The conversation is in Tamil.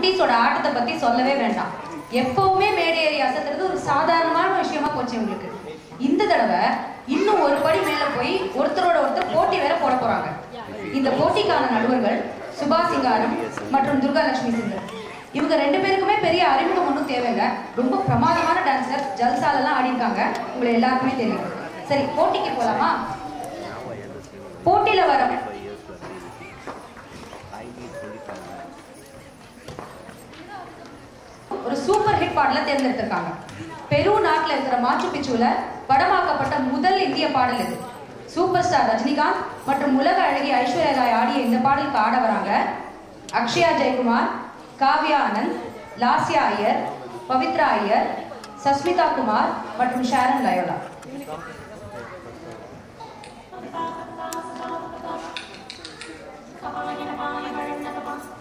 குட்டீஸோட ஆட்டத்தை பத்தி சொல்லவே வேண்டாம் எப்பவுமே மேடை ஏறி அசத்துறது ஒரு சாதாரணமான விஷயமா போச்சு உங்களுக்கு இந்த தடவை இன்னும் ஒரு படி மேல போய் ஒருத்தரோட ஒருத்தர் போட்டி வேற போட போறாங்க இந்த போட்டிக்கான நடுவர்கள் சுபா சிங்காரம் மற்றும் துர்கா லட்சுமி சிங்கர் இவங்க ரெண்டு பேருக்குமே பெரிய அறிமுகம் ஒன்றும் தேவையில்லை ரொம்ப பிரமாதமான டான்சர் ஜல்சாலெல்லாம் ஆடிருக்காங்க உங்களை எல்லாருக்குமே தெரியும் சரி போட்டிக்கு போலாமா போட்டியில வர ஒரு சூப்பர் ஹிட் பாடலை தேர்ந்தெடுத்திருக்காங்க பெரு நாட்டுல இருக்கிற மாச்சு பிச்சுல படமாக்கப்பட்ட முதல் இந்திய பாடல் இது சூப்பர் ஸ்டார் ரஜினிகாந்த் மற்றும் உலக அழகி ஐஸ்வர்யா ராய் ஆடிய இந்த பாடலுக்கு ஆட வராங்க அக்ஷயா ஜெயக்குமார் காவ்யா ஆனந்த் லாஸ்யா ஐயர் பவித்ரா ஐயர் சஸ்மிதா குமார் மற்றும் ஷாரன் லயோலா கபாய நபாய வழங்கபா